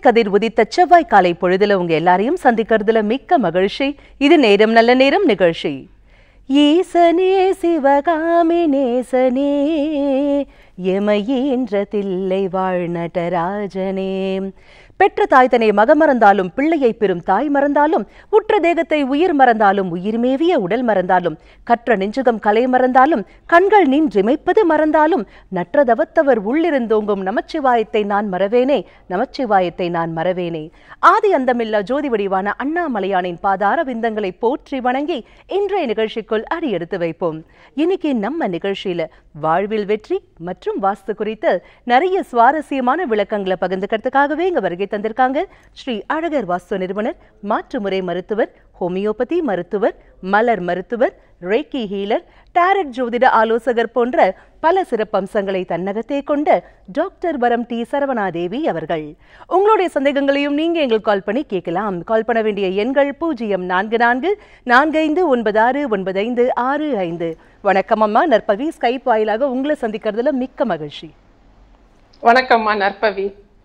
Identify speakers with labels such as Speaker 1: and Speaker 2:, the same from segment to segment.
Speaker 1: கதிர் உதித்த செவ்வாய் காலை பொழுதுல உங்க எல்லாரையும் சந்திக்கிறதுல மிக்க மகிழ்ச்சி இது நேரம் நல்ல நேரம் நிகழ்ச்சி ஈசனே சிவகாமி நேசனே எமையேன்ற தில்லை வாழ் நடராஜனே பெற்ற தாய் தன்னை மகமறந்தாலும் பிள்ளையை பெறும் தாய் மறந்தாலும் உற்ற தேகத்தை உயிர் மறந்தாலும் உயிர் மேவிய உடல் மறந்தாலும் கற்ற நெஞ்சுகம் கலை மறந்தாலும் கண்கள் நின்றிமைப்பது மறந்தாலும் நற்றதவத்தவர் உள்ளிருந்தோங்கும் நமச்சிவாயத்தை நான் மறவேனே நமச்சிவாயத்தை நான் மறவேனே ஆதி அந்தமில்லா ஜோதி வடிவான அண்ணாமலையானின் பாதார விந்தங்களை போற்றி வணங்கி இன்றைய நிகழ்ச்சிக்குள் அடியெடுத்து வைப்போம் இன்னைக்கு நம்ம நிகழ்ச்சியில வாழ்வில் வெற்றி மற்றும் வாஸ்து குறித்து நிறைய சுவாரஸ்யமான விளக்கங்களை பகிர்ந்துக்கிறதுக்காகவே இங்க வருகை தந்திருக்காங்க ஸ்ரீ அழகர் வாஸ்து நிறுவனர் மாற்றுமுறை மருத்துவர் ஹோமியோபதி மருத்துவர் மலர் மருத்துவர் ரேக்கி ஹீலர் டாரட் ஜோதிட ஆலோசகர் போன்ற பல சிறப்பம்சங்களை தன்னகத்தே கொண்ட டாக்டர் வரம் டி சரவணாதேவி அவர்கள் உங்களுடைய சந்தேகங்களையும் நீங்க எங்களுக்கு கால் பண்ணி கேட்கலாம் கால் பண்ண வேண்டிய எண்கள் பூஜ்ஜியம் நான்கு நான்கு நான்கு ஐந்து ஒன்பது ஆறு ஒன்பது ஐந்து ஆறு ஐந்து வணக்கம் அம்மா நற்பவி ஸ்கைப் வாயிலாக உங்களை சந்திக்கிறதுல மிக்க மகிழ்ச்சி
Speaker 2: வணக்கம்மா நற்பவி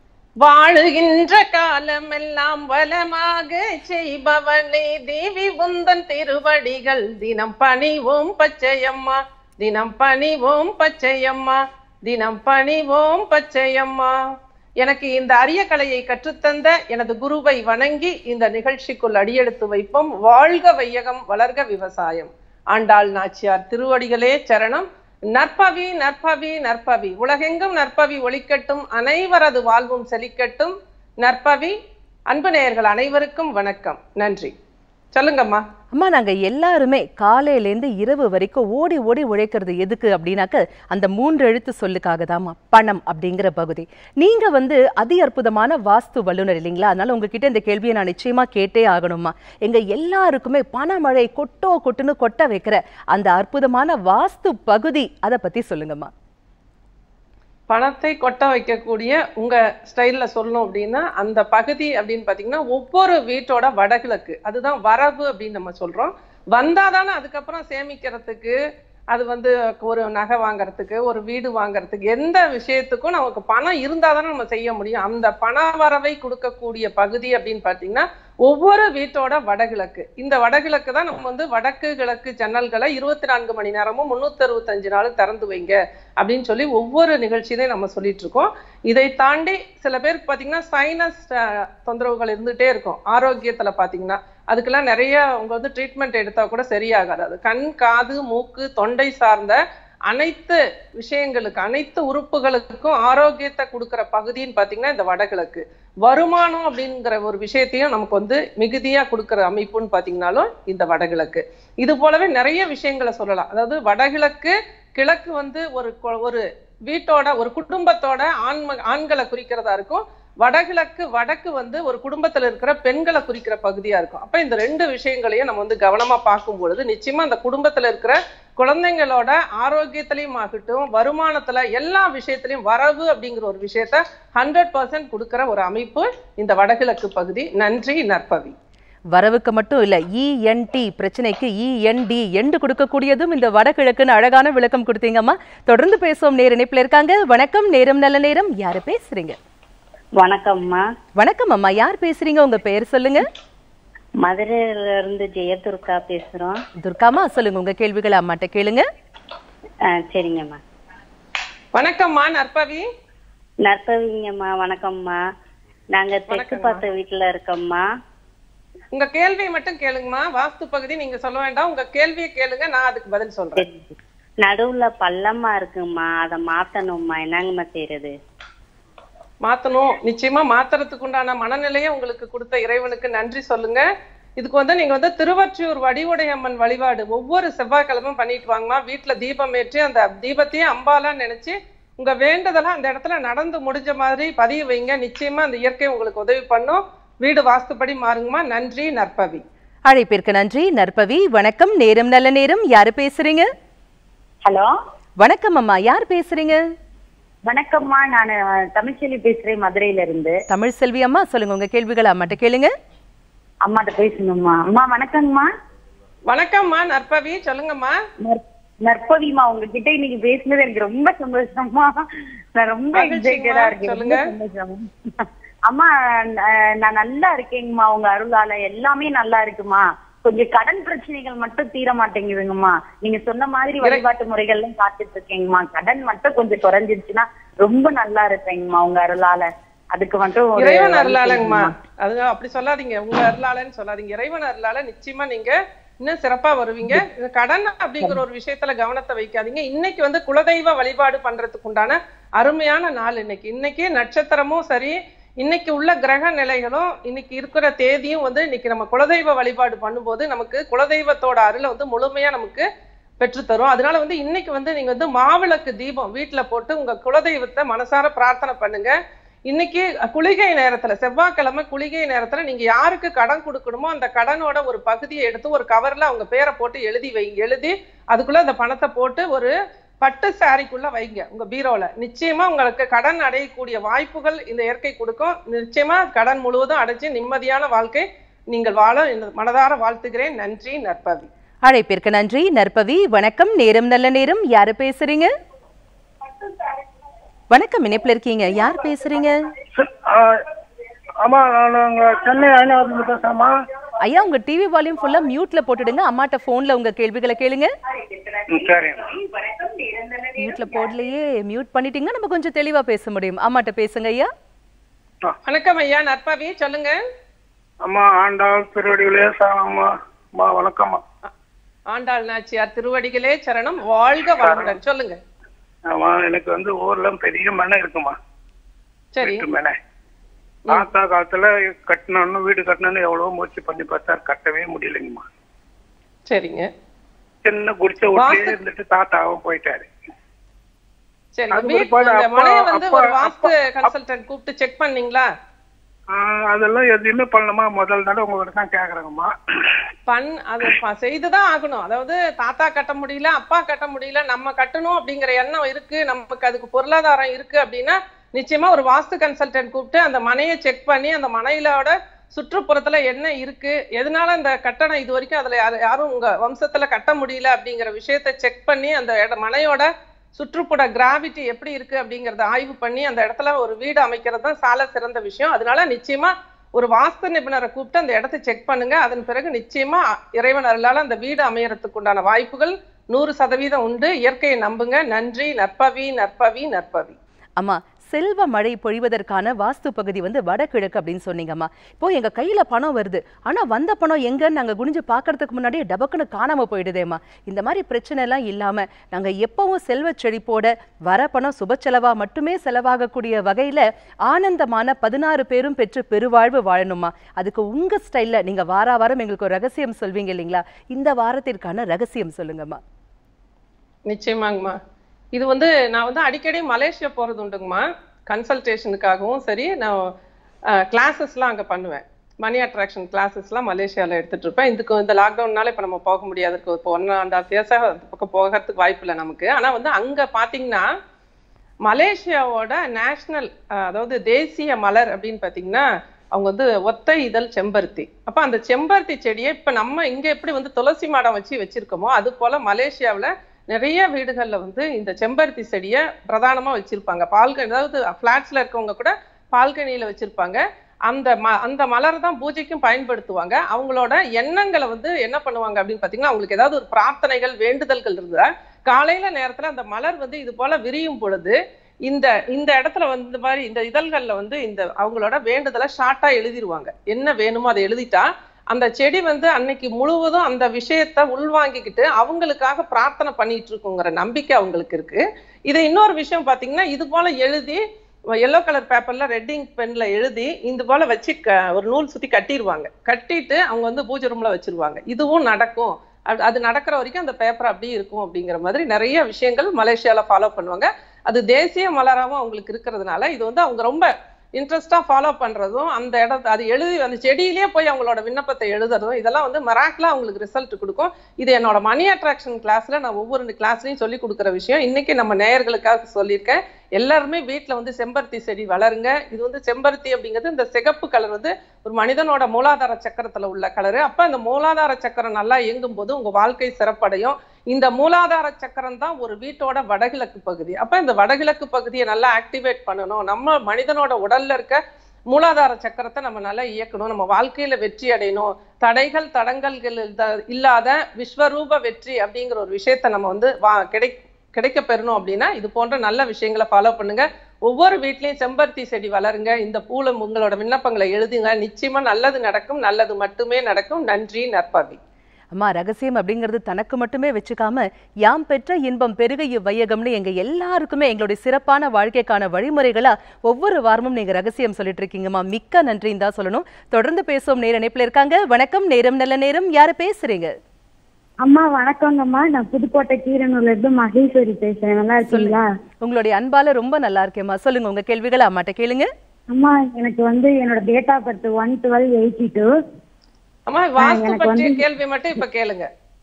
Speaker 2: வாழுகின்ற காலமெல்லாம் வளமாக செய்பவனே தேவி உந்தன் திருவடிகள் தினம் பணிவோம் பச்சையம்மா தினம் பணிவோம் பச்சையம்மா தினம் பணிவோம் பச்சையம்மா எனக்கு இந்த அரிய கலையை கற்றுத்தந்த எனது குருவை வணங்கி இந்த நிகழ்ச்சிக்குள் அடியெடுத்து வைப்போம் வாழ்க வையகம் வளர்க விவசாயம் ஆண்டாள் நாச்சியார் திருவடிகளே சரணம் நற்பவி நற்பவி நற்பவி உலகெங்கும் நற்பவி ஒளிக்கட்டும் அனைவரது வாழ்வும் செழிக்கட்டும் நற்பவி அன்பு நேயர்கள் அனைவருக்கும் வணக்கம் நன்றி சொல்லுங்கம்மா
Speaker 1: அம்மா நாங்க எல்லாருமே காலையிலேருந்து இரவு வரைக்கும் ஓடி ஓடி உழைக்கிறது எதுக்கு அப்படின்னாக்க அந்த மூன்று எழுத்து சொல்லுக்காக தாம்மா பணம் அப்படிங்கிற பகுதி நீங்க வந்து அதி அற்புதமான வாஸ்து வல்லுனர் இல்லைங்களா அதனால உங்ககிட்ட இந்த கேள்வியை நான் நிச்சயமா கேட்டே ஆகணும்மா எங்க எல்லாருக்குமே பணமழை கொட்டோ கொட்டுன்னு கொட்ட வைக்கிற அந்த அற்புதமான வாஸ்து பகுதி அதை பத்தி சொல்லுங்கம்மா
Speaker 2: பணத்தை கொட்ட வைக்கக்கூடிய உங்க ஸ்டைல்ல சொல்லணும் அப்படின்னா அந்த பகுதி அப்படின்னு பாத்தீங்கன்னா ஒவ்வொரு வீட்டோட வடகிழக்கு அதுதான் வரவு அப்படின்னு நம்ம சொல்றோம் வந்தாதானே அதுக்கப்புறம் சேமிக்கிறதுக்கு அது வந்து ஒரு நகை வாங்குறதுக்கு ஒரு வீடு வாங்குறதுக்கு எந்த விஷயத்துக்கும் நமக்கு பணம் இருந்தாதானே நம்ம செய்ய முடியும் அந்த பண வரவை கொடுக்கக்கூடிய பகுதி அப்படின்னு பாத்தீங்கன்னா ஒவ்வொரு வீட்டோட வடகிழக்கு இந்த வடகிழக்கு தான் நம்ம வந்து வடக்கு கிழக்கு ஜன்னல்களை இருபத்தி நான்கு மணி நேரமும் முன்னூத்தி அறுபத்தஞ்சு நாள் திறந்து வைங்க அப்படின்னு சொல்லி ஒவ்வொரு நிகழ்ச்சியிலையும் நம்ம சொல்லிட்டு இருக்கோம் இதை தாண்டி சில பேருக்கு பாத்தீங்கன்னா சைனஸ் தொந்தரவுகள் இருந்துட்டே இருக்கும் ஆரோக்கியத்துல பாத்தீங்கன்னா அதுக்கெல்லாம் நிறைய உங்க வந்து ட்ரீட்மெண்ட் எடுத்தா கூட சரியாகாது அது கண் காது மூக்கு தொண்டை சார்ந்த அனைத்து விஷயங்களுக்கு அனைத்து உறுப்புகளுக்கும் ஆரோக்கியத்தை கொடுக்கிற பகுதின்னு பாத்தீங்கன்னா இந்த வடகிழக்கு வருமானம் அப்படிங்கிற ஒரு விஷயத்தையும் நமக்கு வந்து மிகுதியா கொடுக்கிற அமைப்புன்னு பாத்தீங்கன்னாலும் இந்த வடகிழக்கு இது போலவே நிறைய விஷயங்களை சொல்லலாம் அதாவது வடகிழக்கு கிழக்கு வந்து ஒரு கொ- ஒரு வீட்டோட ஒரு குடும்பத்தோட ஆண்ம ஆண்களை குறிக்கிறதா இருக்கும் வடகிழக்கு வடக்கு வந்து ஒரு குடும்பத்துல இருக்கிற பெண்களை குறிக்கிற பகுதியா இருக்கும் அப்ப இந்த ரெண்டு விஷயங்களையும் நம்ம வந்து கவனமா பார்க்கும் பொழுது நிச்சயமா அந்த குடும்பத்துல இருக்கிற குழந்தைங்களோட ஆரோக்கியத்திலையும் ஆகட்டும் வருமானத்துல எல்லா விஷயத்திலையும் வரவு அப்படிங்கிற ஒரு விஷயத்த ஹண்ட்ரட் பர்சன்ட் கொடுக்கிற ஒரு அமைப்பு இந்த வடகிழக்கு பகுதி நன்றி நற்பவி
Speaker 1: வரவுக்கு மட்டும் இல்ல இஎன்டி பிரச்சனைக்கு இஎன்டி எண்டு கொடுக்கக்கூடியதும் இந்த வடகிழக்குன்னு அழகான விளக்கம் கொடுத்தீங்கம்மா தொடர்ந்து பேசுவோம் நேர இணைப்புல இருக்காங்க வணக்கம் நேரம் நல்ல நேரம் யாரு பேசுறீங்க
Speaker 3: வணக்கம்மா
Speaker 1: வணக்கம் அம்மா யார் பேசுறீங்க உங்க பெயர் சொல்லுங்க
Speaker 3: மதுரையில இருந்து ஜெயதுர்கா பேசுறோம்
Speaker 1: துர்காமா சொல்லுங்க உங்க கேள்விகளை அம்மாட்ட கேளுங்க
Speaker 3: ஆ, சரிங்கம்மா
Speaker 2: வணக்கம்மா நற்பவி
Speaker 3: நற்பவிங்கம்மா வணக்கம்மா நாங்க தெற்கு பார்த்த வீட்டுல இருக்கோம்மா
Speaker 2: உங்க கேள்வியை மட்டும் கேளுங்கம்மா வாஸ்து பகுதி நீங்க சொல்ல வேண்டாம் உங்க கேள்வியை கேளுங்க நான் அதுக்கு பதில் சொல்றேன்
Speaker 3: நடுவுல பள்ளமா இருக்குங்கம்மா அதை மாத்தணும்மா என்னங்கம்மா செய்யறது
Speaker 2: மாத்தணும் நிச்சயமா மாத்துறதுக்கு உண்டான மனநிலையை உங்களுக்கு கொடுத்த இறைவனுக்கு நன்றி சொல்லுங்க இதுக்கு வந்து நீங்க வந்து திருவற்றியூர் வடிவுடையம்மன் வழிபாடு ஒவ்வொரு செவ்வாய்க்கிழமும் பண்ணிட்டு வாங்கம்மா வீட்டுல தீபம் ஏற்றி அந்த தீபத்தையும் அம்பாலா நினைச்சு உங்க வேண்டுதலாம் அந்த இடத்துல நடந்து முடிஞ்ச மாதிரி பதிய வைங்க நிச்சயமா அந்த இயற்கை உங்களுக்கு உதவி பண்ணும் வீடு வாஸ்துப்படி மாறுங்கம்மா நன்றி நற்பவி
Speaker 1: அழைப்பிற்கு நன்றி நற்பவி வணக்கம் நேரம் நல்ல நேரம் யாரு பேசுறீங்க
Speaker 4: ஹலோ
Speaker 1: வணக்கம் அம்மா யார் பேசுறீங்க
Speaker 4: வணக்கம்மா நான் தமிழ்ச்செல்வி பேசுறேன் மதுரையில இருந்து
Speaker 1: தமிழ் செல்வி அம்மா சொல்லுங்க உங்க கேள்விகளை அம்மாட்ட கேளுங்க
Speaker 4: அம்மாட்ட பேசணும்மா அம்மா வணக்கங்கம்மா
Speaker 2: வணக்கம்மா நற்பவி சொல்லுங்கம்மா
Speaker 4: நற்- நற்பவிமா உங்ககிட்ட இன்னைக்கு பேசுனது எனக்கு ரொம்ப சந்தோஷமா நான் ரொம்ப
Speaker 2: மகிழ்ச்சிங்கம்மா.
Speaker 4: எக்ஸைட்டடா இருக்கேன் ரொம்ப
Speaker 2: சொல்லுங்க.
Speaker 4: சந்தோஷம் அம்மா அஹ், நான் நல்லா இருக்கேங்கம்மா உங்க அருளால எல்லாமே நல்லா இருக்குமா கொஞ்சம் கடன் பிரச்சனைகள் மட்டும் தீர மாட்டேங்குதுங்கம்மா நீங்க சொன்ன மாதிரி வழிபாட்டு முறைகள்லாம் பார்த்துட்டு இருக்கேங்கம்மா கடன் மட்டும் கொஞ்சம் குறைஞ்சிருச்சுன்னா ரொம்ப நல்லா இருப்பேங்கம்மா உங்க அருளால அதுக்கு மட்டும் ஒரு
Speaker 2: இறைவன்
Speaker 4: வழி
Speaker 2: அருளாலங்கம்மா
Speaker 4: செய்யுங்கம்மா.
Speaker 2: அது அப்படி சொல்லாதீங்க உங்க அருளாலன்னு சொல்லாதீங்க இறைவன் அருளால நிச்சயமா நீங்க இன்னும் சிறப்பா வருவீங்க இது கடன் அப்படிங்கிற ஒரு விஷயத்துல கவனத்தை வைக்காதீங்க இன்னைக்கு வந்து குலதெய்வ வழிபாடு பண்றதுக்கு உண்டான அருமையான நாள் இன்னைக்கு இன்னைக்கு நட்சத்திரமும் சரி இன்னைக்கு உள்ள கிரக நிலைகளும் இன்னைக்கு இருக்கிற தேதியும் வந்து இன்னைக்கு நம்ம குலதெய்வ வழிபாடு பண்ணும்போது நமக்கு குலதெய்வத்தோட அருளை வந்து முழுமையா நமக்கு பெற்றுத்தரும் அதனால வந்து இன்னைக்கு வந்து நீங்க வந்து மாவிளக்கு தீபம் வீட்டுல போட்டு உங்க குலதெய்வத்தை மனசார பிரார்த்தனை பண்ணுங்க இன்னைக்கு குளிகை நேரத்துல செவ்வாய்க்கிழமை குளிகை நேரத்துல நீங்க யாருக்கு கடன் கொடுக்கணுமோ அந்த கடனோட ஒரு பகுதியை எடுத்து ஒரு கவர்ல அவங்க பேரை போட்டு எழுதி வைங்க எழுதி அதுக்குள்ள அந்த பணத்தை போட்டு ஒரு பட்டு சாரிக்குள்ள வைங்க உங்க பீரோல நிச்சயமா உங்களுக்கு கடன் அடையக்கூடிய வாய்ப்புகள் இந்த இயற்கை கொடுக்கும் நிச்சயமா கடன் முழுவதும் அடைச்சு நிம்மதியான வாழ்க்கை நீங்கள் வாழ இந்த மனதார வாழ்த்துகிறேன் நன்றி நற்பவி
Speaker 1: அழைப்பிற்கு நன்றி நற்பவி வணக்கம் நேரம் நல்ல நேரம் யாரு பேசுறீங்க வணக்கம் இணைப்புல இருக்கீங்க யார் பேசுறீங்க
Speaker 5: ஆ, ஆமா நாங்க சென்னை ஐநாவது பேசுறேம்மா
Speaker 1: ஐயா உங்க டிவி வால்யூம் ஃபுல்லா மியூட்ல போட்டுடுங்க அம்மாட்ட போன்ல உங்க கேள்விகளை கேளுங்க
Speaker 5: ம், சரி
Speaker 1: மியூட்ல போடலையே மியூட் பண்ணிட்டீங்க நம்ம கொஞ்சம் தெளிவா பேச முடியும் அம்மாட்ட பேசுங்க ஐயா
Speaker 2: வணக்கம் ஐயா நற்பவி சொல்லுங்க
Speaker 5: அம்மா ஆண்டாள் திருவடிகளே சாமம்மா அம்மா வணக்கம்மா
Speaker 2: ஆண்டாள் நாச்சியார் திருவடிகளே சரணம் வாழ்க வளமுடன் சொல்லுங்க
Speaker 5: ஆமா எனக்கு வந்து ஊர்ல பெரிய மனை இருக்குமா
Speaker 2: சரி
Speaker 5: வீட்டு மனை தாத்தா காலத்துல கட்டணும்னு வீடு கட்டணும்னு எவ்வளவோ முயற்சி பண்ணி பார்த்தாரு கட்டவே முடியலைங்கம்மா
Speaker 2: சரிங்க
Speaker 5: சின்ன குடிச்ச வீட்லயே இருந்துட்டு தாத்தாவும் போயிட்டாரு
Speaker 2: சரி
Speaker 5: அது
Speaker 2: வீட்
Speaker 5: பிற்பாடு
Speaker 2: அந்த
Speaker 5: அப்பா-
Speaker 2: மனையை வந்து
Speaker 5: அப்பா-
Speaker 2: ஒரு வாஸ்து
Speaker 5: அப்பா-
Speaker 2: கன்சல்டன்ட் கூப்பிட்டு செக் பண்ணீங்களா
Speaker 5: ஆ, அதெல்லாம் எதுவுமே பண்ணலாமா முதல் தடவை உங்ககிட்ட தான் கேக்குறேங்கம்மா
Speaker 2: பண் அது ப- செய்துதான் ஆகணும் அதாவது தாத்தா கட்ட முடியல அப்பா கட்ட முடியல நம்ம கட்டணும் அப்படிங்கிற எண்ணம் இருக்கு நமக்கு அதுக்கு பொருளாதாரம் இருக்கு அப்படின்னா நிச்சயமா ஒரு வாஸ்து கன்சல்டன்ட் கூப்பிட்டு அந்த மனையை செக் பண்ணி அந்த மனையிலோட சுற்றுப்புறத்துல என்ன இருக்கு எதனால அந்த கட்டணம் இது வரைக்கும் அதுல யாரு- யாரும் உங்க வம்சத்துல கட்ட முடியல அப்படிங்கிற விஷயத்தை செக் பண்ணி அந்த இட மனையோட சுற்றுப்புற கிராவிட்டி எப்படி இருக்கு அப்படிங்கறத ஆய்வு பண்ணி அந்த இடத்துல ஒரு வீடு அமைக்கிறது தான் சால சிறந்த விஷயம் அதனால நிச்சயமா ஒரு வாஸ்து நிபுணரை கூப்பிட்டு அந்த இடத்தை செக் பண்ணுங்க அதன் பிறகு நிச்சயமா இறைவன் அருளால அந்த வீடு அமையறதுக்கு உண்டான வாய்ப்புகள் நூறு சதவீதம் உண்டு இயற்கையை நம்புங்க நன்றி நற்பவி நற்பவி நற்பவி
Speaker 1: அம்மா செல்வ மழை பொழிவதற்கான வாஸ்து பகுதி வந்து வடகிழக்கு அப்படின்னு சொன்னீங்கம்மா இப்போ எங்க கையில பணம் வருது ஆனா வந்த பணம் எங்கன்னு நாங்க குனிஞ்சு பார்க்கறதுக்கு முன்னாடியே டபக்குன்னு காணாம போயிடுதேம்மா இந்த மாதிரி பிரச்சனை எல்லாம் இல்லாம நாங்க எப்பவும் செல்வ செழிப்போட வர பணம் சுப செலவா மட்டுமே செலவாகக்கூடிய வகையில ஆனந்தமான பதினாறு பேரும் பெற்று பெருவாழ்வு வாழணுமா அதுக்கு உங்க ஸ்டைல்ல நீங்க வார வாரம் எங்களுக்கு ஒரு ரகசியம் சொல்வீங்க இல்லைங்களா இந்த வாரத்திற்கான ரகசியம் சொல்லுங்கம்மா
Speaker 2: நிச்சயமாங்கம்மா இது வந்து நான் வந்து அடிக்கடி மலேசியா போறது உண்டுங்கம்மா கன்சல்டேஷனுக்காகவும் சரி நான் கிளாஸஸ்லாம் அங்க பண்ணுவேன் மணி அட்ராக்ஷன் கிளாஸஸ்லாம் மலேசியால எடுத்துட்டு இருப்பேன் இதுக்கு இந்த லாக்டவுன்னால இப்ப நம்ம போக முடியாது இருக்கு இப்போ ஒன் அண்ட் ஆஃப் இயர்ஸாக அந்த பக்கம் போகிறதுக்கு வாய்ப்பு இல்லை நமக்கு ஆனா வந்து அங்க பாத்தீங்கன்னா மலேசியாவோட நேஷனல் அதாவது தேசிய மலர் அப்படின்னு பாத்தீங்கன்னா அவங்க வந்து ஒத்தை இதழ் செம்பருத்தி அப்ப அந்த செம்பருத்தி செடியை இப்ப நம்ம இங்க எப்படி வந்து துளசி மாடம் வச்சு வச்சிருக்கோமோ அது போல மலேசியாவுல நிறைய வீடுகள்ல வந்து இந்த செம்பருத்தி செடியை பிரதானமா வச்சிருப்பாங்க பால்கனி அதாவது பிளாட்ஸ்ல இருக்கவங்க கூட பால்கனியில வச்சிருப்பாங்க அந்த ம அந்த மலரை தான் பூஜைக்கும் பயன்படுத்துவாங்க அவங்களோட எண்ணங்களை வந்து என்ன பண்ணுவாங்க அப்படின்னு பாத்தீங்கன்னா அவங்களுக்கு ஏதாவது ஒரு பிரார்த்தனைகள் வேண்டுதல்கள் இருந்தா காலையில நேரத்துல அந்த மலர் வந்து இது போல விரியும் பொழுது இந்த இந்த இடத்துல வந்து இந்த மாதிரி இந்த இதழ்கள்ல வந்து இந்த அவங்களோட வேண்டுதலை ஷார்ட்டா எழுதிருவாங்க என்ன வேணுமோ அதை எழுதிட்டா அந்த செடி வந்து அன்னைக்கு முழுவதும் அந்த விஷயத்த உள்வாங்கிக்கிட்டு அவங்களுக்காக பிரார்த்தனை பண்ணிட்டு இருக்குங்கிற நம்பிக்கை அவங்களுக்கு இருக்கு இது இன்னொரு விஷயம் பாத்தீங்கன்னா இது போல எழுதி எல்லோ கலர் பேப்பர்ல ரெட்டிங் பென்ல எழுதி இந்த போல வச்சு க- ஒரு நூல் சுத்தி கட்டிடுவாங்க கட்டிட்டு அவங்க வந்து பூஜை ரூம்ல வச்சிருவாங்க இதுவும் நடக்கும் அது- அது நடக்கிற வரைக்கும் அந்த பேப்பர் அப்படியே இருக்கும் அப்படிங்கிற மாதிரி நிறைய விஷயங்கள் மலேசியால ஃபாலோ பண்ணுவாங்க அது தேசிய மலராவும் அவங்களுக்கு இருக்கிறதுனால இது வந்து அவங்க ரொம்ப இன்ட்ரெஸ்டா ஃபாலோ பண்றதும் அந்த இடத்த அது எழுதி அந்த செடியிலேயே போய் அவங்களோட விண்ணப்பத்தை எழுதுறதும் இதெல்லாம் வந்து மராக்லா அவங்களுக்கு ரிசல்ட் கொடுக்கும் இது என்னோட மணி அட்ராக்ஷன் கிளாஸ்ல நான் ஒவ்வொரு கிளாஸ்லயும் சொல்லி கொடுக்குற விஷயம் இன்னைக்கு நம்ம நேயர்களுக்காக சொல்லியிருக்கேன் எல்லாருமே வீட்ல வந்து செம்பருத்தி செடி வளருங்க இது வந்து செம்பருத்தி அப்படிங்கிறது இந்த சிகப்பு கலர் வந்து ஒரு மனிதனோட மூலாதார சக்கரத்துல உள்ள கலரு அப்ப இந்த மூலாதார சக்கரம் நல்லா இயங்கும் போது உங்க வாழ்க்கை சிறப்படையும் இந்த மூலாதார சக்கரம் தான் ஒரு வீட்டோட வடகிழக்கு பகுதி அப்ப இந்த வடகிழக்கு பகுதியை நல்லா ஆக்டிவேட் பண்ணணும் நம்ம மனிதனோட உடல்ல இருக்க மூலாதார சக்கரத்தை நம்ம நல்லா இயக்கணும் நம்ம வாழ்க்கையில வெற்றி அடையணும் தடைகள் தடங்கல்கள் இல்ல- இல்லாத விஸ்வரூப வெற்றி அப்படிங்கிற ஒரு விஷயத்த நம்ம வந்து வா கிடை கிடைக்க பெறணும் அப்படின்னா இது போன்ற நல்ல விஷயங்களை ஃபாலோ பண்ணுங்க ஒவ்வொரு வீட்லயும் செம்பருத்தி செடி வளருங்க இந்த பூல உங்களோட விண்ணப்பங்களை எழுதுங்க நிச்சயமா நல்லது நடக்கும் நல்லது மட்டுமே நடக்கும் நன்றி நற்பவி
Speaker 1: அம்மா ரகசியம் அப்படிங்கிறது தனக்கு மட்டுமே வச்சுக்காம யாம் பெற்ற இன்பம் பெருக இவ்வையகம்னு எங்க எல்லாருக்குமே எங்களுடைய சிறப்பான வாழ்க்கைக்கான வழிமுறைகளா ஒவ்வொரு வாரமும் நீங்க ரகசியம் சொல்லிட்டு இருக்கீங்கம்மா மிக்க நன்றின்னு தான் சொல்லணும் தொடர்ந்து பேசுவோம் நேர இணைப்புல இருக்காங்க வணக்கம் நேரம் நல்ல நேரம் யாரு பேசுறீங்க
Speaker 6: அம்மா வணக்கங்கம்மா நான் புதுக்கோட்டை கீரனூர்ல இருந்து மகேஸ்வரி பேசுறேன் நல்லா இருக்கீங்களா
Speaker 1: உங்களுடைய அன்பால ரொம்ப நல்லா இருக்கேம்மா சொல்லுங்க உங்க கேள்விகளை அம்மாட்ட கேளுங்க
Speaker 6: அம்மா எனக்கு வந்து என்னோட date of birth one twelve eighty two
Speaker 2: அம்மா வாஸ்து
Speaker 6: எனக்கு
Speaker 2: பற்றிய
Speaker 6: வந்து-
Speaker 2: கேள்வி மட்டும் இப்ப கேளுங்க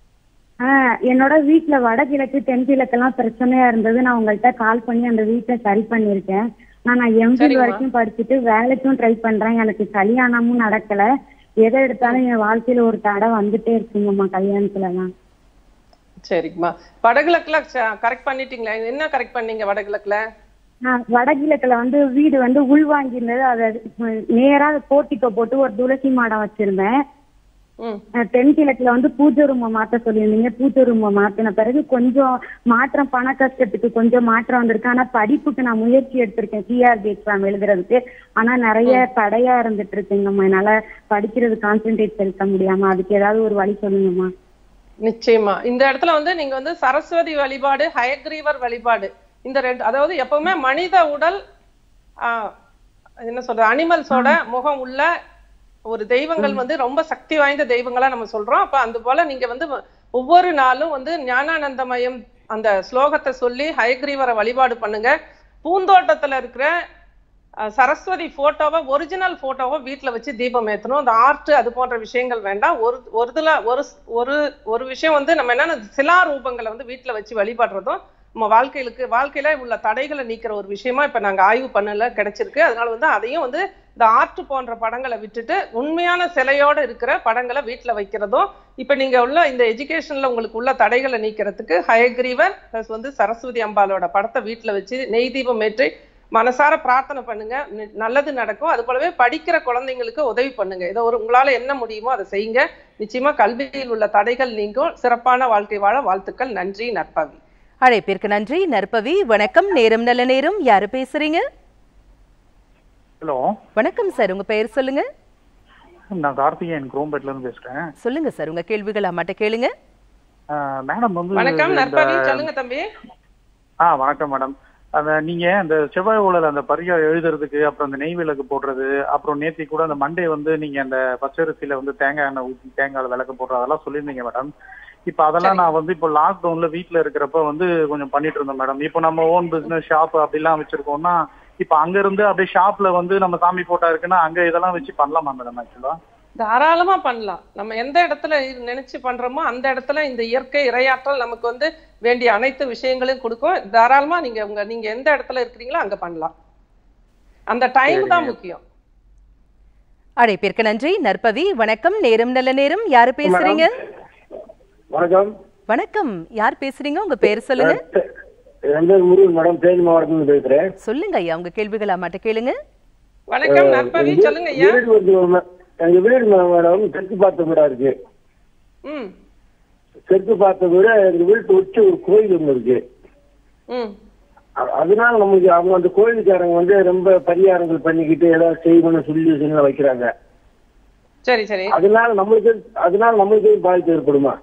Speaker 6: என்னோட வீட்ல வடகிழக்கு தென்கிழக்கெல்லாம் பிரச்சனையா இருந்தது நான் உங்கள்கிட்ட கால் பண்ணி அந்த வீட்டை சரி பண்ணிருக்கேன் நான் நான் எம்பில்
Speaker 2: சரிம்மா.
Speaker 6: வரைக்கும் படிச்சுட்டு வேலைக்கும் ட்ரை பண்றேன் எனக்கு கல்யாணமும் நடக்கல எதை எடுத்தாலும் என் வாழ்க்கையில ஒரு தடை வந்துட்டே இருக்குங்கம்மா கல்யாணத்துலலாம்
Speaker 2: சரிங்கம்மா வடகிழக்குல கரெக்ட் பண்ணிட்டீங்களா என்ன கரெக்ட் பண்ணீங்க வடகிழக்குல
Speaker 6: நான் வடகிழக்குல வந்து வீடு வந்து உள்வாங்கி இருந்தது அதை நேரா போட்டிக்கோ போட்டு ஒரு துளசி மாடம் வச்சிருந்தேன்
Speaker 2: ம்
Speaker 6: அஹ் தென்கிழக்குல வந்து பூஜை ரூமை மாத்த சொல்லியிருந்தீங்க பூஜை ரூமை மாத்தின பிறகு கொஞ்சம் மாற்றம் பண கஷ்டத்துக்கு கொஞ்சம் மாற்றம் வந்திருக்கு ஆனா படிப்புக்கு நான் முயற்சி எடுத்திருக்கேன் சிஆர்பி எக்ஸாம் எழுதுறதுக்கு ஆனா நிறைய தடையா இருந்துட்டு இருக்குங்கம்மா என்னால படிக்கிறது கான்சென்ட்ரேட் செலுத்த முடியாம அதுக்கு ஏதாவது ஒரு வழி சொல்லுங்கம்மா
Speaker 2: நிச்சயமா இந்த இடத்துல வந்து நீங்க வந்து சரஸ்வதி வழிபாடு ஹயக்ரீவர் வழிபாடு இந்த ரெண்டு அதாவது எப்பவுமே மனித உடல் ஆஹ், என்ன சொல்றது அனிமல்ஸோட முகம் உள்ள ஒரு தெய்வங்கள் வந்து ரொம்ப சக்தி வாய்ந்த தெய்வங்களா நம்ம சொல்றோம் அப்ப அந்த போல நீங்க வந்து ஒவ்வொரு நாளும் வந்து ஞானானந்தமயம் அந்த ஸ்லோகத்தை சொல்லி ஹயக்ரீவரை வழிபாடு பண்ணுங்க பூந்தோட்டத்துல இருக்கிற அஹ், சரஸ்வதி போட்டோவை ஒரிஜினல் போட்டோவை வீட்ல வச்சு தீபம் ஏத்தணும் அந்த ஆர்ட் அது போன்ற விஷயங்கள் வேண்டாம் ஒரு ஒரு இதுல ஒரு ஸ்- ஒரு ஒரு விஷயம் வந்து நம்ம என்னன்னா சிலா ரூபங்களை வந்து வீட்ல வச்சு வழிபடுறதும் நம்ம வாழ்க்கையிலுக்கு வாழ்க்கையில உள்ள தடைகளை நீக்கிற ஒரு விஷயமா இப்ப நாங்க ஆய்வு பண்ணல கிடைச்சிருக்கு அதனால வந்து அதையும் வந்து இந்த ஆர்ட் போன்ற படங்களை விட்டுட்டு உண்மையான சிலையோட இருக்கிற படங்களை வீட்ல வைக்கிறதும் இப்ப நீங்க உள்ள இந்த எஜுகேஷன்ல உங்களுக்கு உள்ள தடைகளை நீக்கிறதுக்கு ஹயக்ரீவர் பிளஸ் வந்து சரஸ்வதி அம்பாலோட படத்தை வீட்ல வச்சு நெய் தீபம் ஏற்றி மனசார பிரார்த்தனை பண்ணுங்க நி- நல்லது நடக்கும் அது போலவே படிக்கிற குழந்தைங்களுக்கு உதவி பண்ணுங்க ஏதோ ஒரு உங்களால என்ன முடியுமோ அதை செய்யுங்க நிச்சயமா கல்வியில் உள்ள தடைகள் நீங்கும் சிறப்பான வாழ்க்கை வாழ வாழ்த்துக்கள் நன்றி நற்பவி
Speaker 1: அழைப்பிற்கு நன்றி நற்பவி வணக்கம் நேரம் நல்ல நேரம் யாரு பேசுறீங்க
Speaker 5: ஹலோ
Speaker 1: வணக்கம் சார் உங்க பெயர் சொல்லுங்க
Speaker 5: நான் கார்த்திகேயன் குரோம்பேட்ல இருந்து பேசுறேன்
Speaker 1: சொல்லுங்க சார் உங்க கேள்விகள் அம்மாட்ட கேளுங்க
Speaker 5: மேடம் வந்து
Speaker 2: வணக்கம்
Speaker 5: இந்த-
Speaker 2: நற்பவி சொல்லுங்க தம்பி
Speaker 5: ஆ வணக்கம் மேடம் அந்த நீங்க அந்த செவ்வாய் ஊழல் அந்த பரிகாரம் எழுதுறதுக்கு அப்புறம் அந்த நெய் விளக்கு போடுறது அப்புறம் நேத்தி கூட அந்த மண்டே வந்து நீங்க அந்த பச்சரிசியில வந்து தேங்காய் எண்ணெய் ஊற்றி தேங்காய் விளக்கு போடுறது அதெல்லாம் சொல்லியிருந்தீங்க மேடம் இப்ப அதெல்லாம் நான் வந்து இப்போ லாக்டவுன்ல வீட்ல இருக்கிறப்ப வந்து கொஞ்சம் பண்ணிட்டு இருந்தோம் மேடம் இப்போ நம்ம ஓன் பிசினஸ் ஷாப் அப்படிலாம் வச்சிருக்கோம்னா இப்ப அங்க இருந்து அப்படியே ஷாப்ல வந்து நம்ம சாமி போட்டா இருக்குன்னா அங்க இதெல்லாம் வச்சு பண்ணலாமா மேடம் ஆக்சுவலா
Speaker 2: தாராளமா பண்ணலாம் நம்ம எந்த இடத்துல இது நினைச்சு பண்றோமோ அந்த இடத்துல இந்த இயற்கை இரையாற்றல் நமக்கு வந்து வேண்டிய அனைத்து விஷயங்களையும் கொடுக்கும் தாராளமா நீங்க உங்க நீங்க எந்த இடத்துல இருக்கிறீங்களோ அங்க பண்ணலாம் அந்த டைம் தான் முக்கியம்
Speaker 1: அழைப்பிற்கு நன்றி நற்பவி வணக்கம் நேரம் நல்ல நேரம் யாரு பேசுறீங்க
Speaker 7: வணக்கம்
Speaker 1: வணக்கம் யார் பேசுறீங்க உங்க பேர் சொல்லுங்க
Speaker 7: என் பேர் முருகன் மேடம் தேனி மாவட்டத்துல பேசுறேன்
Speaker 1: சொல்லுங்க ஐயா உங்க கேள்விகள் அம்மாட்ட கேளுங்க
Speaker 2: வணக்கம் நற்பவி சொல்லுங்க ஐயா
Speaker 7: வீடு வந்து ஒரு ம- எங்க வீடு மே- மேடம் தெற்கு பார்த்த வீடா இருக்கு
Speaker 2: ம்
Speaker 7: தெற்கு பார்த்த வீடு எங்க வீட்டு உச்சி ஒரு கோயில் ஒண்ணு இருக்கு
Speaker 2: ம்
Speaker 7: அ- அதனால நமக்கு அவங்க அந்த கோயிலுக்காரங்க வந்து ரொம்ப பரிகாரங்கள் பண்ணிக்கிட்டு ஏதாவது செய்யணும்னு சொல்லி சொல்லி வைக்கிறாங்க
Speaker 2: சரி சரி
Speaker 7: அதனால நம்மளுக்கு அதனால நம்மளுக்கு எதுவும் பாதிப்பு ஏற்படுமா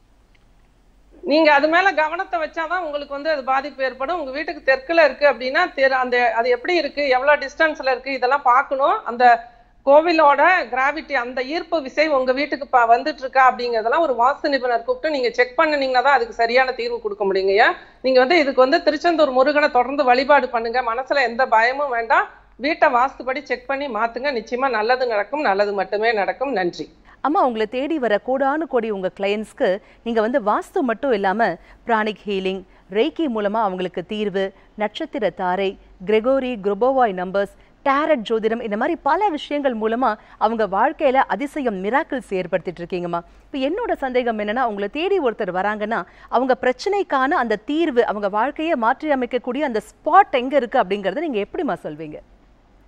Speaker 2: நீங்க அது மேல கவனத்தை வச்சாதான் உங்களுக்கு வந்து அது பாதிப்பு ஏற்படும் உங்க வீட்டுக்கு தெற்குல இருக்கு அப்படின்னா தெரு- அந்த அது எப்படி இருக்கு எவ்வளவு டிஸ்டன்ஸ்ல இருக்கு இதெல்லாம் பார்க்கணும் அந்த கோவிலோட கிராவிட்டி அந்த ஈர்ப்பு விசை உங்க வீட்டுக்கு ப- வந்துட்டு இருக்கா அப்படிங்கறதெல்லாம் ஒரு வாஸ்து நிபுணர் கூப்பிட்டு நீங்க செக் பண்ணீங்கன்னா தான் அதுக்கு சரியான தீர்வு கொடுக்க முடியுங்கய்யா நீங்க வந்து இதுக்கு வந்து திருச்செந்தூர் முருகனை தொடர்ந்து வழிபாடு பண்ணுங்க மனசுல எந்த பயமும் வேண்டாம் வீட்டை வாஸ்துபடி செக் பண்ணி மாத்துங்க நிச்சயமா நல்லது நடக்கும் நல்லது மட்டுமே நடக்கும் நன்றி
Speaker 1: அம்மா உங்களை தேடி வர கோடானு கோடி உங்க கிளையன்ஸ்க்கு நீங்க வந்து வாஸ்து மட்டும் இல்லாம பிராணிக் ஹீலிங் ரெய்கி மூலமா அவங்களுக்கு தீர்வு நட்சத்திர தாரை கிரெகோரி குரோபோவாய் நம்பர்ஸ் டேரட் ஜோதிடம் இந்த மாதிரி பல விஷயங்கள் மூலமா அவங்க வாழ்க்கையில அதிசயம் மிராக்கிள்ஸ் ஏற்படுத்திட்டு இருக்கீங்கம்மா இப்போ என்னோட சந்தேகம் என்னன்னா உங்களை தேடி ஒருத்தர் வராங்கன்னா அவங்க பிரச்சனைக்கான அந்த தீர்வு அவங்க வாழ்க்கையை மாற்றி அமைக்கக்கூடிய அந்த ஸ்பாட் எங்க இருக்கு அப்படிங்கறத நீங்க எப்படிம்மா சொல்வீங்க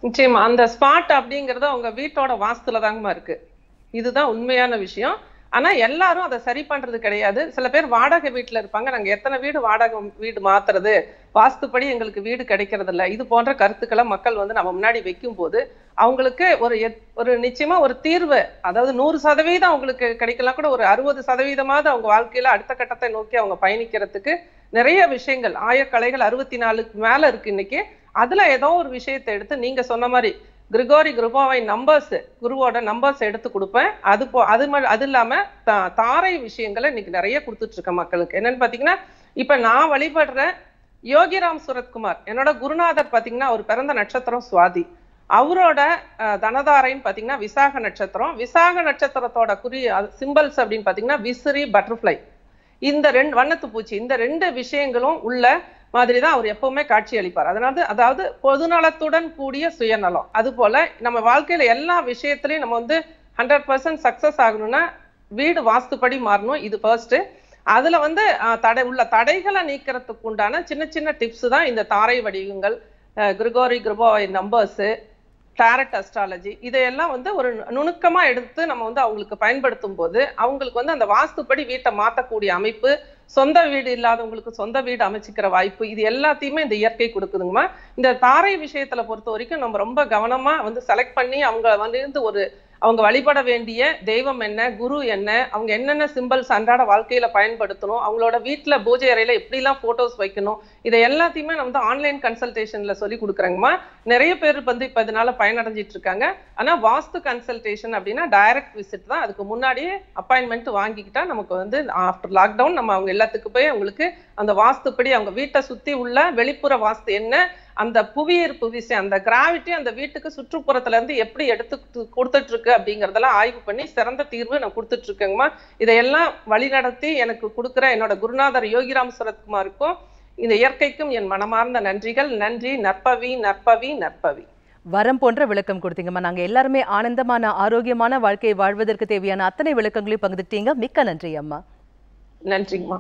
Speaker 2: நிச்சயமா அந்த ஸ்பாட் அப்படிங்கறது அவங்க வீட்டோட வாஸ்துல தாங்கம்மா இருக்கு இதுதான் உண்மையான விஷயம் ஆனா எல்லாரும் அதை சரி பண்றது கிடையாது சில பேர் வாடகை வீட்டுல இருப்பாங்க நாங்க எத்தனை வீடு வாடகை வீடு மாத்துறது வாஸ்துப்படி எங்களுக்கு வீடு கிடைக்கிறது இல்ல இது போன்ற கருத்துக்களை மக்கள் வந்து நம்ம முன்னாடி வைக்கும் போது அவங்களுக்கு ஒரு எத்- ஒரு நிச்சயமா ஒரு தீர்வு அதாவது நூறு சதவீதம் அவங்களுக்கு கிடைக்கலாம் கூட ஒரு அறுபது சதவீதமாவது அவங்க வாழ்க்கையில அடுத்த கட்டத்தை நோக்கி அவங்க பயணிக்கிறதுக்கு நிறைய விஷயங்கள் ஆயக்கலைகள் அறுபத்தி நாலுக்கு மேல இருக்கு இன்னைக்கு அதுல ஏதோ ஒரு விஷயத்தை எடுத்து நீங்க சொன்ன மாதிரி கிரிகோரி குருபாவை நம்பர்ஸ் குருவோட நம்பர்ஸ் எடுத்து கொடுப்பேன் அது போ அது ம- அது இல்லாம தா- தாரை விஷயங்களை இன்னைக்கு நிறைய கொடுத்துட்டு இருக்கேன் மக்களுக்கு என்னன்னு பாத்தீங்கன்னா இப்ப நான் வழிபடுற யோகிராம் சுரத்குமார் என்னோட குருநாதர் பாத்தீங்கன்னா அவர் பிறந்த நட்சத்திரம் சுவாதி அவரோட அஹ், தனதாரைன்னு பாத்தீங்கன்னா விசாக நட்சத்திரம் விசாக நட்சத்திரத்தோட குறி சிம்பிள்ஸ் அப்படின்னு பாத்தீங்கன்னா விசிறி பட்டர்ஃப்ளை இந்த ரெண்டு வண்ணத்து பூச்சி இந்த ரெண்டு விஷயங்களும் உள்ள மாதிரி தான் அவர் எப்பவுமே காட்சி அளிப்பார் அதனால அதாவது பொதுநலத்துடன் கூடிய சுயநலம் அது போல நம்ம வாழ்க்கையில எல்லா விஷயத்திலையும் நம்ம வந்து ஹண்ட்ரட் பர்சன்ட் சக்சஸ் ஆகணும்னா வீடு வாஸ்துப்படி மாறணும் இது ஃபர்ஸ்ட் அதுல வந்து அஹ், தடை உள்ள தடைகளை நீக்கிறதுக்கு உண்டான சின்ன சின்ன டிப்ஸ் தான் இந்த தாரை வடிவங்கள் கிரிகோரி கிருபோவை நம்பர்ஸ் டாரட் அஸ்ட்ராலஜி இதையெல்லாம் வந்து ஒரு நுணுக்கமா எடுத்து நம்ம வந்து அவங்களுக்கு பயன்படுத்தும் போது அவங்களுக்கு வந்து அந்த வாஸ்துப்படி வீட்டை மாத்தக்கூடிய அமைப்பு சொந்த வீடு இல்லாதவங்களுக்கு சொந்த வீடு அமைச்சுக்கிற வாய்ப்பு இது எல்லாத்தையுமே இந்த இயற்கை கொடுக்குதுங்கம்மா இந்த தாரை விஷயத்துல பொறுத்த வரைக்கும் நம்ம ரொம்ப கவனமா வந்து செலக்ட் பண்ணி அவங்க வந்து இருந்து ஒரு அவங்க வழிபட வேண்டிய தெய்வம் என்ன குரு என்ன அவங்க என்னென்ன சிம்பிள்ஸ் அன்றாட வாழ்க்கையில பயன்படுத்தணும் அவங்களோட வீட்ல பூஜை அறையில எப்படிலாம் போட்டோஸ் வைக்கணும் இதை எல்லாத்தையுமே நம்ம வந்து ஆன்லைன் கன்சல்டேஷன்ல சொல்லி கொடுக்குறாங்கம்மா நிறைய பேர் வந்து இப்ப இதனால பயனடைஞ்சிட்டு இருக்காங்க ஆனா வாஸ்து கன்சல்டேஷன் அப்படின்னா டைரக்ட் விசிட் தான் அதுக்கு முன்னாடியே அப்பாயின்மெண்ட் வாங்கிக்கிட்டா நமக்கு வந்து ஆஃப்டர் லாக்டவுன் நம்ம அவங்க எல்லாத்துக்கு போய் அவங்களுக்கு அந்த வாஸ்துப்படி அவங்க வீட்டை சுத்தி உள்ள வெளிப்புற வாஸ்து என்ன அந்த புவியீர்ப்பு விசை அந்த கிராவிட்டி அந்த வீட்டுக்கு சுற்றுப்புறத்துல இருந்து எப்படி எடுத்து கு- கொடுத்துட்டு இருக்கு அப்படிங்கறதெல்லாம் ஆய்வு பண்ணி சிறந்த தீர்வு நான் கொடுத்துட்டு இருக்கேங்கம்மா இதையெல்லாம் வழிநடத்தி எனக்கு கொடுக்குற என்னோட குருநாதர் யோகிராம் சரத்குமாருக்கும் இந்த இயற்கைக்கும் என் மனமார்ந்த நன்றிகள் நன்றி நற்பவி நற்பவி நற்பவி
Speaker 1: வரம் போன்ற விளக்கம் கொடுத்தீங்கம்மா நாங்க எல்லாருமே ஆனந்தமான ஆரோக்கியமான வாழ்க்கையை வாழ்வதற்கு தேவையான அத்தனை விளக்கங்களையும் பகிர்ந்துட்டீங்க மிக்க நன்றி அம்மா
Speaker 2: நன்றிங்கம்மா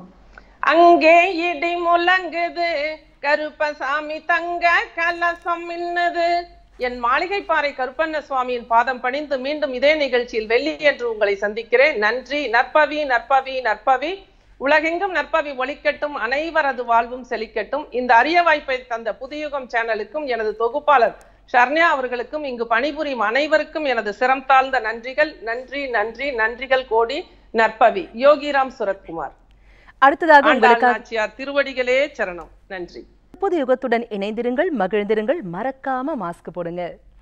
Speaker 2: அங்கே இடி முழங்குது கருப்பசாமி தங்க கலசம் மின்னுது என் மாளிகைப்பாறை கருப்பண்ண சுவாமியின் பாதம் பணிந்து மீண்டும் இதே நிகழ்ச்சியில் வெள்ளி என்று உங்களை சந்திக்கிறேன் நன்றி நற்பவி நற்பவி நற்பவி உலகெங்கும் நற்பவி ஒலிக்கட்டும் அனைவரது வாழ்வும் செழிக்கட்டும் இந்த அரிய வாய்ப்பை தந்த புதியுகம் சேனலுக்கும் எனது தொகுப்பாளர் ஷர்ணியா அவர்களுக்கும் இங்கு பணிபுரியும் அனைவருக்கும் எனது சிரம் தாழ்ந்த நன்றிகள் நன்றி நன்றி நன்றிகள் கோடி நற்பவி யோகிராம் சுரத்குமார்
Speaker 1: அடுத்ததாக
Speaker 2: ஆண்டாள்
Speaker 1: உங்களுக்காக
Speaker 2: நாச்சியார் திருவடிகளே சரணம் நன்றி
Speaker 1: புது யுகத்துடன் இணைந்திருங்கள் மகிழ்ந்திருங்கள் மறக்காம மாஸ்க் போடுங்க